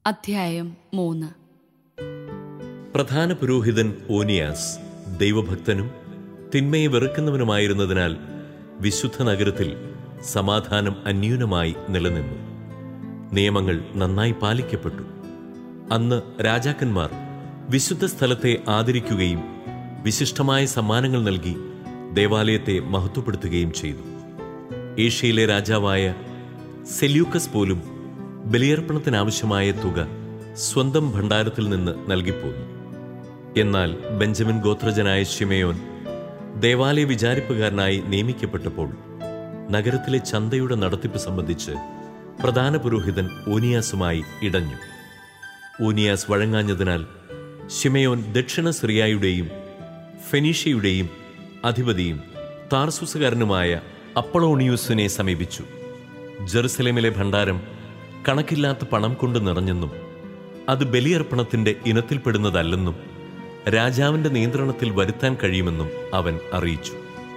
അധ്യായം മൂന്ന് പ്രധാന പുരോഹിതൻ ഓനിയാസ് ദൈവഭക്തനും തിന്മയെ വെറുക്കുന്നവനുമായിരുന്നതിനാൽ വിശുദ്ധ നഗരത്തിൽ സമാധാനം അന്യൂനമായി നിലനിന്നു നിയമങ്ങൾ നന്നായി പാലിക്കപ്പെട്ടു അന്ന് രാജാക്കന്മാർ വിശുദ്ധ സ്ഥലത്തെ ആദരിക്കുകയും വിശിഷ്ടമായ സമ്മാനങ്ങൾ നൽകി ദേവാലയത്തെ മഹത്വപ്പെടുത്തുകയും ചെയ്തു ഏഷ്യയിലെ രാജാവായ സെല്യൂക്കസ് പോലും ബലിയർപ്പണത്തിനാവശ്യമായ തുക സ്വന്തം ഭണ്ഡാരത്തിൽ നിന്ന് നൽകിപ്പോന്നു എന്നാൽ ബെഞ്ചമിൻ ഗോത്രജനായ ഷിമയോൻ ദേവാലയ വിചാരിപ്പുകാരനായി നിയമിക്കപ്പെട്ടപ്പോൾ നഗരത്തിലെ ചന്തയുടെ നടത്തിപ്പ് സംബന്ധിച്ച് പ്രധാന പുരോഹിതൻ ഓനിയാസുമായി ഇടഞ്ഞു ഊനിയാസ് വഴങ്ങാഞ്ഞതിനാൽ ഷിമയോൻ ദക്ഷിണ സിറിയായുടെയും ഫെനീഷ്യയുടെയും അധിപതിയും താർസുസുകാരനുമായ അപ്പളോണിയൂസിനെ സമീപിച്ചു ജെറുസലേമിലെ ഭണ്ഡാരം കണക്കില്ലാത്ത പണം കൊണ്ട് നിറഞ്ഞെന്നും അത് ബലിയർപ്പണത്തിന്റെ ഇനത്തിൽപ്പെടുന്നതല്ലെന്നും രാജാവിന്റെ നിയന്ത്രണത്തിൽ വരുത്താൻ കഴിയുമെന്നും അവൻ അറിയിച്ചു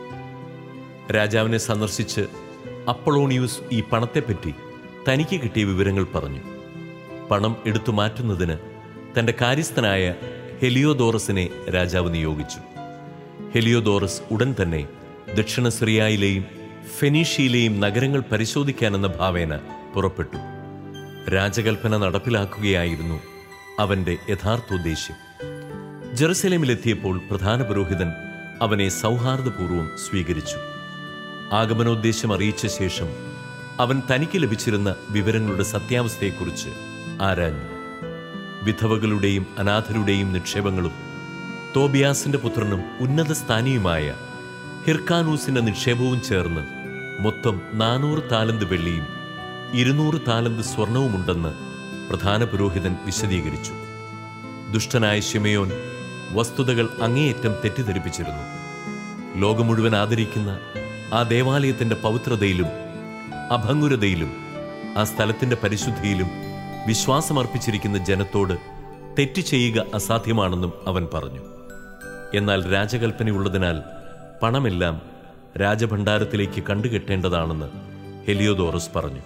രാജാവിനെ സന്ദർശിച്ച് അപ്പളോണിയൂസ് ഈ പണത്തെപ്പറ്റി തനിക്ക് കിട്ടിയ വിവരങ്ങൾ പറഞ്ഞു പണം എടുത്തു മാറ്റുന്നതിന് തന്റെ കാര്യസ്ഥനായ ഹെലിയോദോറസിനെ രാജാവ് നിയോഗിച്ചു ഹെലിയോദോറസ് ഉടൻ തന്നെ ദക്ഷിണ സിറിയയിലെയും ഫെനീഷ്യയിലെയും നഗരങ്ങൾ പരിശോധിക്കാനെന്ന ഭാവേന പുറപ്പെട്ടു രാജകൽപ്പന നടപ്പിലാക്കുകയായിരുന്നു അവന്റെ യഥാർത്ഥോദ്ദേശ്യം ജെറുസലേമിലെത്തിയപ്പോൾ പ്രധാന പുരോഹിതൻ അവനെ സൗഹാർദ്ദപൂർവ്വം സ്വീകരിച്ചു ആഗമനോദ്ദേശം അറിയിച്ച ശേഷം അവൻ തനിക്ക് ലഭിച്ചിരുന്ന വിവരങ്ങളുടെ സത്യാവസ്ഥയെക്കുറിച്ച് ആരാഞ്ഞു വിധവകളുടെയും അനാഥരുടെയും നിക്ഷേപങ്ങളും തോബിയാസിന്റെ പുത്രനും ഉന്നത സ്ഥാനിയുമായ ഹിർക്കാനൂസിന്റെ നിക്ഷേപവും ചേർന്ന് മൊത്തം നാനൂറ് താലന്ത് വെള്ളിയും ഇരുന്നൂറ് താലന്ത് സ്വർണവുമുണ്ടെന്ന് പ്രധാന പുരോഹിതൻ വിശദീകരിച്ചു ദുഷ്ടനായ ശിമയോൻ വസ്തുതകൾ അങ്ങേയറ്റം തെറ്റിദ്ധരിപ്പിച്ചിരുന്നു ലോകം മുഴുവൻ ആദരിക്കുന്ന ആ ദേവാലയത്തിന്റെ പവിത്രതയിലും അഭംഗുരതയിലും ആ സ്ഥലത്തിന്റെ പരിശുദ്ധിയിലും വിശ്വാസമർപ്പിച്ചിരിക്കുന്ന ജനത്തോട് തെറ്റ് ചെയ്യുക അസാധ്യമാണെന്നും അവൻ പറഞ്ഞു എന്നാൽ രാജകൽപ്പനയുള്ളതിനാൽ പണമെല്ലാം രാജഭണ്ഡാരത്തിലേക്ക് കണ്ടുകെട്ടേണ്ടതാണെന്ന് ഹെലിയോദോറസ് പറഞ്ഞു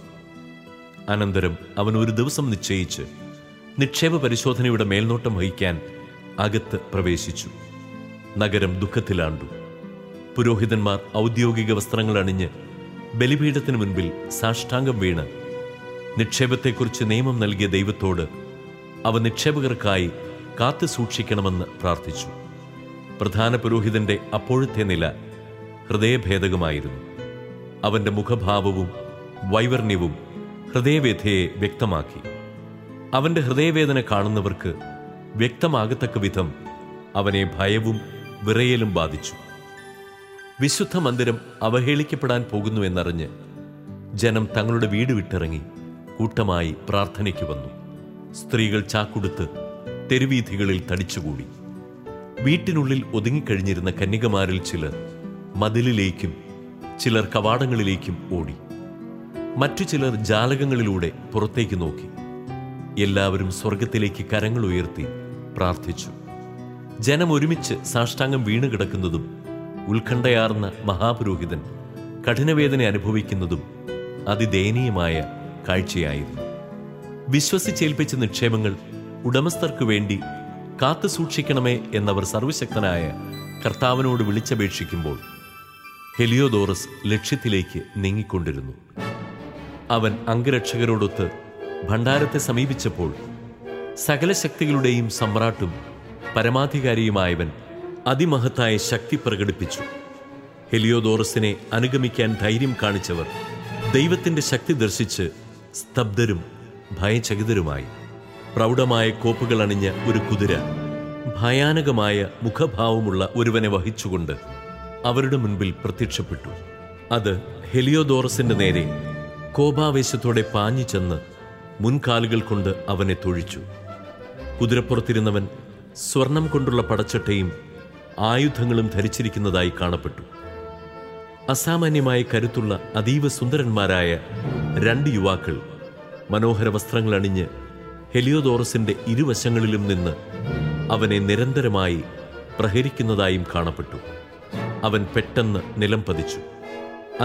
അനന്തരം അവൻ ഒരു ദിവസം നിശ്ചയിച്ച് നിക്ഷേപ പരിശോധനയുടെ മേൽനോട്ടം വഹിക്കാൻ അകത്ത് പ്രവേശിച്ചു നഗരം ദുഃഖത്തിലാണ്ടു പുരോഹിതന്മാർ ഔദ്യോഗിക വസ്ത്രങ്ങൾ അണിഞ്ഞ് ബലിപീഠത്തിന് മുൻപിൽ സാഷ്ടാംഗം വീണ് നിക്ഷേപത്തെക്കുറിച്ച് നിയമം നൽകിയ ദൈവത്തോട് അവ നിക്ഷേപകർക്കായി കാത്തു സൂക്ഷിക്കണമെന്ന് പ്രാർത്ഥിച്ചു പ്രധാന പുരോഹിതന്റെ അപ്പോഴത്തെ നില ഹൃദയഭേദകമായിരുന്നു അവന്റെ മുഖഭാവവും വൈവർണ്യവും ഹൃദയവേദനയെ വ്യക്തമാക്കി അവന്റെ ഹൃദയവേദന കാണുന്നവർക്ക് വ്യക്തമാകത്തക്ക വിധം അവനെ ഭയവും വിറയലും ബാധിച്ചു വിശുദ്ധ മന്ദിരം അവഹേളിക്കപ്പെടാൻ പോകുന്നു എന്നറിഞ്ഞ് ജനം തങ്ങളുടെ വീട് വിട്ടിറങ്ങി കൂട്ടമായി പ്രാർത്ഥനയ്ക്ക് വന്നു സ്ത്രീകൾ ചാക്കുടുത്ത് തെരുവീഥികളിൽ തടിച്ചുകൂടി വീട്ടിനുള്ളിൽ ഒതുങ്ങിക്കഴിഞ്ഞിരുന്ന കന്യകമാരിൽ ചിലർ മതിലിലേക്കും ചിലർ കവാടങ്ങളിലേക്കും ഓടി മറ്റു ചിലർ ജാലകങ്ങളിലൂടെ പുറത്തേക്ക് നോക്കി എല്ലാവരും സ്വർഗത്തിലേക്ക് കരങ്ങൾ ഉയർത്തി പ്രാർത്ഥിച്ചു ജനം ഒരുമിച്ച് സാഷ്ടാംഗം വീണുകിടക്കുന്നതും ഉത്കണ്ഠയാർന്ന മഹാപുരോഹിതൻ കഠിനവേദന അനുഭവിക്കുന്നതും അതിദയനീയമായ കാഴ്ചയായിരുന്നു വിശ്വസിച്ചേൽപ്പിച്ച നിക്ഷേപങ്ങൾ ഉടമസ്ഥർക്കു വേണ്ടി കാത്തു സൂക്ഷിക്കണമേ എന്നവർ സർവശക്തനായ കർത്താവിനോട് വിളിച്ചപേക്ഷിക്കുമ്പോൾ ഹെലിയോദോറസ് ലക്ഷ്യത്തിലേക്ക് നീങ്ങിക്കൊണ്ടിരുന്നു അവൻ അംഗരക്ഷകരോടൊത്ത് ഭണ്ഡാരത്തെ സമീപിച്ചപ്പോൾ സകല ശക്തികളുടെയും സമ്രാട്ടും പരമാധികാരിയുമായവൻ അതിമഹത്തായ ശക്തി പ്രകടിപ്പിച്ചു ഹെലിയോദോറസിനെ അനുഗമിക്കാൻ ധൈര്യം കാണിച്ചവർ ദൈവത്തിന്റെ ശക്തി ദർശിച്ച് സ്തബ്ധരും ഭയചകിതരുമായി പ്രൗഢമായ കോപ്പുകൾ അണിഞ്ഞ ഒരു കുതിര ഭയാനകമായ മുഖഭാവമുള്ള ഒരുവനെ വഹിച്ചുകൊണ്ട് അവരുടെ മുൻപിൽ പ്രത്യക്ഷപ്പെട്ടു അത് ഹെലിയോദോറസിന്റെ നേരെ കോപാവേശത്തോടെ പാഞ്ഞു ചെന്ന് മുൻകാലുകൾ കൊണ്ട് അവനെ തൊഴിച്ചു കുതിരപ്പുറത്തിരുന്നവൻ സ്വർണം കൊണ്ടുള്ള പടച്ചട്ടയും ആയുധങ്ങളും ധരിച്ചിരിക്കുന്നതായി കാണപ്പെട്ടു അസാമാന്യമായ കരുത്തുള്ള അതീവ സുന്ദരന്മാരായ രണ്ട് യുവാക്കൾ മനോഹര വസ്ത്രങ്ങൾ അണിഞ്ഞ് ഹെലിയോദോറസിന്റെ ഇരുവശങ്ങളിലും നിന്ന് അവനെ നിരന്തരമായി പ്രഹരിക്കുന്നതായും കാണപ്പെട്ടു അവൻ പെട്ടെന്ന് നിലം പതിച്ചു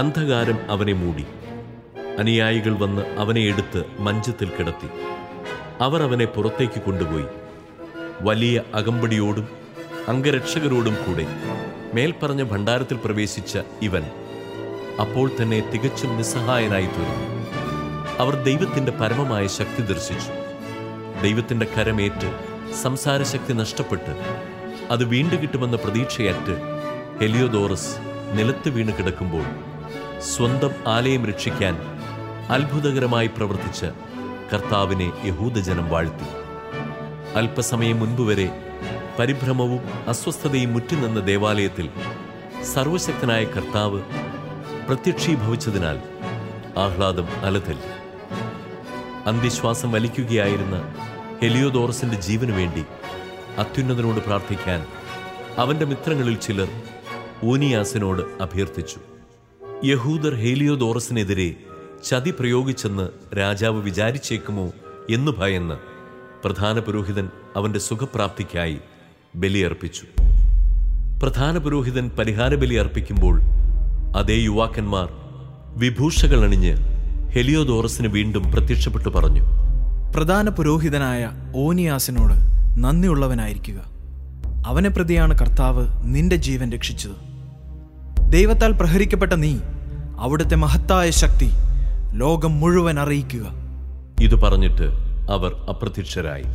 അന്ധകാരം അവനെ മൂടി അനുയായികൾ വന്ന് അവനെ എടുത്ത് മഞ്ചത്തിൽ കിടത്തി അവർ അവനെ പുറത്തേക്ക് കൊണ്ടുപോയി വലിയ അകമ്പടിയോടും അംഗരക്ഷകരോടും കൂടെ മേൽപ്പറഞ്ഞ ഭണ്ഡാരത്തിൽ പ്രവേശിച്ച ഇവൻ അപ്പോൾ തന്നെ തികച്ചും നിസ്സഹായനായി തീർന്നു അവർ ദൈവത്തിന്റെ പരമമായ ശക്തി ദർശിച്ചു ദൈവത്തിന്റെ കരമേറ്റ് സംസാരശക്തി നഷ്ടപ്പെട്ട് അത് വീണ്ടു കിട്ടുമെന്ന പ്രതീക്ഷയറ്റ് ഹെലിയോദോറസ് നിലത്ത് വീണ് കിടക്കുമ്പോൾ സ്വന്തം ആലയം രക്ഷിക്കാൻ അത്ഭുതകരമായി പ്രവർത്തിച്ച കർത്താവിനെ യഹൂദജനം വാഴ്ത്തി അല്പസമയം മുൻപ് വരെ പരിഭ്രമവും അസ്വസ്ഥതയും മുറ്റിനിന്ന ദേവാലയത്തിൽ സർവശക്തനായ കർത്താവ് പ്രത്യക്ഷീഭവിച്ചതിനാൽ ആഹ്ലാദം അലതല്ലി അന്ത്യശ്വാസം വലിക്കുകയായിരുന്ന ഹെലിയോദോറസിന്റെ ജീവനു വേണ്ടി അത്യുന്നതനോട് പ്രാർത്ഥിക്കാൻ അവന്റെ മിത്രങ്ങളിൽ ചിലർ ഊനിയാസിനോട് അഭ്യർത്ഥിച്ചു യഹൂദർ ഹേലിയോദോറസിനെതിരെ ചതി പ്രയോഗിച്ചെന്ന് രാജാവ് വിചാരിച്ചേക്കുമോ എന്നു ഭയന്ന് പ്രധാന പുരോഹിതൻ അവന്റെ സുഖപ്രാപ്തിക്കായി ബലിയർപ്പിച്ചു പ്രധാന പുരോഹിതൻ പരിഹാര ബലി അർപ്പിക്കുമ്പോൾ അതേ യുവാക്കന്മാർ വിഭൂഷകൾ അണിഞ്ഞ് ഹെലിയോദോറസിന് വീണ്ടും പ്രത്യക്ഷപ്പെട്ടു പറഞ്ഞു പ്രധാന പുരോഹിതനായ ഓനിയാസിനോട് നന്ദിയുള്ളവനായിരിക്കുക അവനെ പ്രതിയാണ് കർത്താവ് നിന്റെ ജീവൻ രക്ഷിച്ചത് ദൈവത്താൽ പ്രഹരിക്കപ്പെട്ട നീ അവിടുത്തെ മഹത്തായ ശക്തി ലോകം മുഴുവൻ അറിയിക്കുക ഇത് പറഞ്ഞിട്ട് അവർ അപ്രത്യക്ഷരായി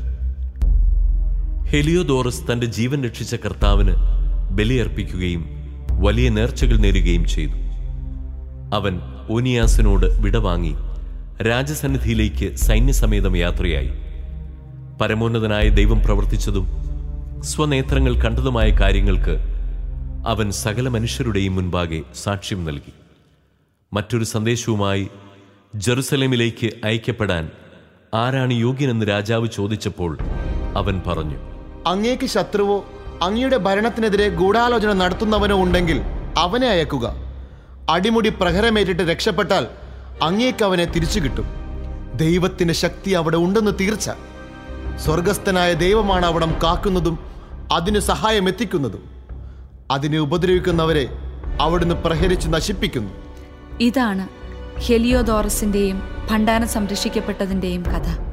ഹെലിയോദോറസ് തന്റെ ജീവൻ രക്ഷിച്ച കർത്താവിന് ബലിയർപ്പിക്കുകയും വലിയ നേർച്ചകൾ നേരുകയും ചെയ്തു അവൻ ഓനിയാസിനോട് വിടവാങ്ങി രാജസന്നിധിയിലേക്ക് സൈന്യസമേതം യാത്രയായി പരമോന്നതനായ ദൈവം പ്രവർത്തിച്ചതും സ്വനേത്രങ്ങൾ കണ്ടതുമായ കാര്യങ്ങൾക്ക് അവൻ സകല മനുഷ്യരുടെയും മുൻപാകെ സാക്ഷ്യം നൽകി മറ്റൊരു സന്ദേശവുമായി ജെറുസലേമിലേക്ക് അയക്കപ്പെടാൻ ആരാണ് യോഗ്യനെന്ന് രാജാവ് ചോദിച്ചപ്പോൾ അവൻ പറഞ്ഞു അങ്ങേക്ക് ശത്രുവോ അങ്ങയുടെ ഭരണത്തിനെതിരെ ഗൂഢാലോചന നടത്തുന്നവനോ ഉണ്ടെങ്കിൽ അവനെ അയക്കുക അടിമുടി പ്രഹരമേറ്റിട്ട് രക്ഷപ്പെട്ടാൽ അങ്ങേക്ക് അവനെ തിരിച്ചു കിട്ടും ദൈവത്തിന്റെ ശക്തി അവിടെ ഉണ്ടെന്ന് തീർച്ച സ്വർഗസ്ഥനായ ദൈവമാണ് അവിടം കാക്കുന്നതും അതിന് സഹായം എത്തിക്കുന്നതും അതിനെ ഉപദ്രവിക്കുന്നവരെ അവിടുന്ന് പ്രഹരിച്ച് നശിപ്പിക്കുന്നു ഇതാണ് ഹെലിയോദോറസിന്റെയും ഭണ്ഡാരം സംരക്ഷിക്കപ്പെട്ടതിന്റെയും കഥ